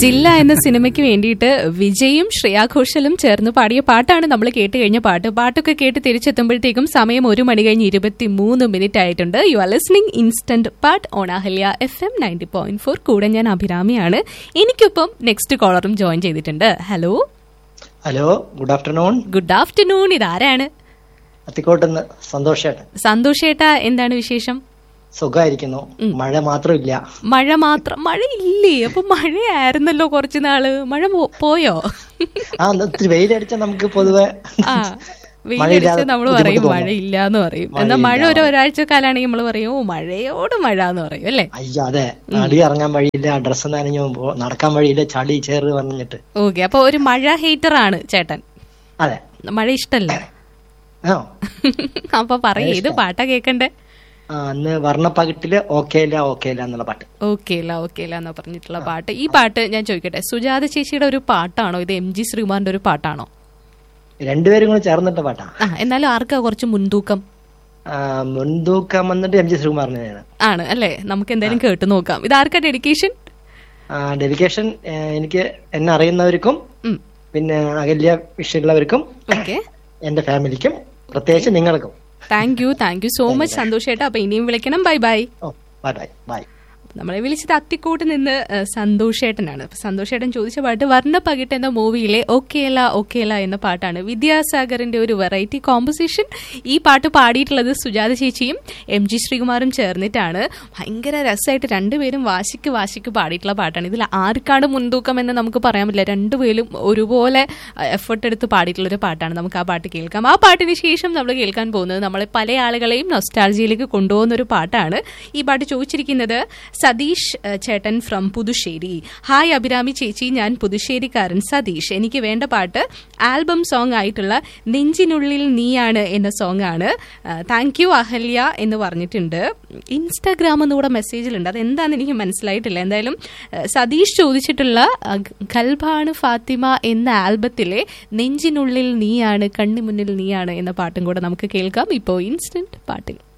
ജില്ല എന്ന സിനിമയ്ക്ക് വേണ്ടിയിട്ട് വിജയും ശ്രേയാ ഘോഷലും ചേർന്ന് പാടിയ പാട്ടാണ് നമ്മൾ കേട്ട് കഴിഞ്ഞ പാട്ട് പാട്ടൊക്കെ കേട്ട് തിരിച്ചെത്തുമ്പോഴത്തേക്കും സമയം ഒരു മണി കഴിഞ്ഞ് ഇരുപത്തി മൂന്ന് മിനിറ്റ് ആയിട്ടുണ്ട് you are listening instant Paattu on Ahalya F M ninety point four കൂടെ ഞാൻ അഭിരാമിയാണ് എനിക്കൊപ്പം നെക്സ്റ്റ് കോളറും ജോയിൻ ചെയ്തിട്ടുണ്ട് hello hello good afternoon good afternoon ഇതാരാണ് അത്തിക്കോട്ടുന്ന് സന്തോഷേട്ടൻ സന്തോഷേട്ടാ എന്താണ് വിശേഷം സുഖമായിരിക്കുന്നു മഴ മാത്രമില്ല മഴ മാത്രം മഴ ഇല്ലേ അപ്പൊ മഴയായിരുന്നല്ലോ കുറച്ചു നാള് മഴ പോ- പോയോ ആ ഒന്ന് ഇത്തിരി വെയിലടിച്ചാൽ നമുക്ക് പൊതുവെ ആ വെയിലടിച്ച് മഴയില്ലാതെ നമ്മൾ ബുദ്ധിമുട്ട് പറയും തോന്നും. മഴയില്ല എന്ന് പറയും എന്നാൽ മഴ ഒരു ഒരാഴ്ച കാലാണെങ്കിൽ നമ്മൾ പറയും ഓ മഴയോട് മഴ എന്ന് പറയും അല്ലേ അയ്യോ അതെ അടി ഇറങ്ങാൻ വഴിയില്ല ഡ്രസ്സ് നനഞ്ഞു പോകുമ്പോ നടക്കാൻ വഴിയില്ല ചളി ചേറ് പറഞ്ഞിട്ട് ഓക്കെ അപ്പൊ ഒരു മഴ ഹേറ്റർ ആണ് ചേട്ടൻ അതെ മഴ ഇഷ്ടല്ല ആ അപ്പൊ പറയേ ഇത് പാട്ടാ കേക്കണ്ടേ ആ, അന്ന് വർണ്ണപ്പകിട്ടില് ഓക്കെ ഇല്ല ഓക്കെ ഇല്ല എന്നുള്ള പാട്ട് ഓക്കെ ഇല്ല ഓക്കെ ഇല്ല എന്ന് പറഞ്ഞിട്ടുള്ള പാട്ട് ഈ പാട്ട് ഞാൻ ചോദിക്കട്ടെ സുജാത ചേച്ചിയുടെ ഒരു പാട്ടാണോ ഇത് എം ജി ശ്രീകുമാറിന്റെ ഒരു പാട്ടാണോ രണ്ടുപേരും കൂടെ ചേർന്നിട്ട പാട്ടാ ആ എന്നാലും ആർക്കാ കുറച്ച് മുൻതൂക്കം ആ, മുൻതൂക്കം വന്നിട്ട് എം ജി ശ്രീകുമാറിനാണ് ആണ് അല്ലേ നമുക്ക് എന്തായാലും കേട്ട് നോക്കാം ഇത് ആർക്കാ ഡെഡിക്കേഷൻ ഡെഡിക്കേഷൻ എനിക്ക് എന്നെ അറിയുന്നവർക്കും പിന്നെ അകല്യ വിഷയമുള്ളവർക്കും ഓക്കെ എന്റെ ഫാമിലിക്കും പ്രത്യേകിച്ച് നിങ്ങൾക്കും thank you thank you so much സന്തോഷേട്ടാ അപ്പൊ ഇനിയും വിളിക്കണം bye bye oh bye bye bye നമ്മളെ വിളിച്ചത് അത്തിക്കോട്ട് നിന്ന് ഏഹ്, സന്തോഷേട്ടനാണ് അപ്പൊ സന്തോഷേട്ടൻ ചോദിച്ച പാട്ട് വർണ്ണപ്പകിട്ട് എന്ന മൂവിയിലെ ഓക്കേല ഓക്കേല എന്ന പാട്ടാണ് വിദ്യാസാഗറിന്റെ ഒരു വെറൈറ്റി കോമ്പോസിഷൻ ഈ പാട്ട് പാടിയിട്ടുള്ളത് സുജാത ചേച്ചിയും എം ജി ശ്രീകുമാറും ചേർന്നിട്ടാണ് ഭയങ്കര രസമായിട്ട് രണ്ടുപേരും വാശിക്ക് വാശിക്ക് പാടിയിട്ടുള്ള പാട്ടാണ് ഇതിൽ ആർക്കാണ് മുൻതൂക്കം എന്ന് നമുക്ക് പറയാൻ പറ്റില്ല രണ്ടുപേരും ഒരുപോലെ എഫേർട്ട് എടുത്ത് പാടിയിട്ടുള്ള ഒരു പാട്ടാണ് നമുക്ക് ആ പാട്ട് കേൾക്കാം ആ പാട്ടിന് ശേഷം നമ്മൾ കേൾക്കാൻ പോകുന്നത് നമ്മളെ പല ആളുകളെയും നൊസ്റ്റാൾജിയിലേക്ക് കൊണ്ടുപോകുന്ന ഒരു പാട്ടാണ് ഈ പാട്ട് ചോദിച്ചിരിക്കുന്നത് സതീഷ് ഏഹ്, ചേട്ടൻ ഫ്രം പുതുശ്ശേരി ഹായ് അഭിരാമി ചേച്ചി ഞാൻ പുതുശ്ശേരിക്കാരൻ സതീഷ് എനിക്ക് വേണ്ട പാട്ട് ആൽബം സോങ് ആയിട്ടുള്ള നെഞ്ചിനുള്ളിൽ നീയാണ് എന്ന സോങ് ആണ് താങ്ക് യു അഹല്യ എന്ന് പറഞ്ഞിട്ടുണ്ട് ഇൻസ്റ്റാഗ്രാം എന്നുകൂടെ മെസ്സേജിലുണ്ട് അത് എന്താണെന്ന് എനിക്ക് മനസ്സിലായിട്ടില്ല എന്തായാലും ഏഹ്, സതീഷ് ചോദിച്ചിട്ടുള്ള അഹ്, ഖൽബാണ് ഫാത്തിമ എന്ന ആൽബത്തിലെ നെഞ്ചിനുള്ളിൽ നീയാണ് കണ്ണിമുന്നിൽ നീയാണ് എന്ന പാട്ടും കൂടെ നമുക്ക് കേൾക്കാം ഇപ്പോൾ ഇൻസ്റ്റന്റ് പാട്ടിൽ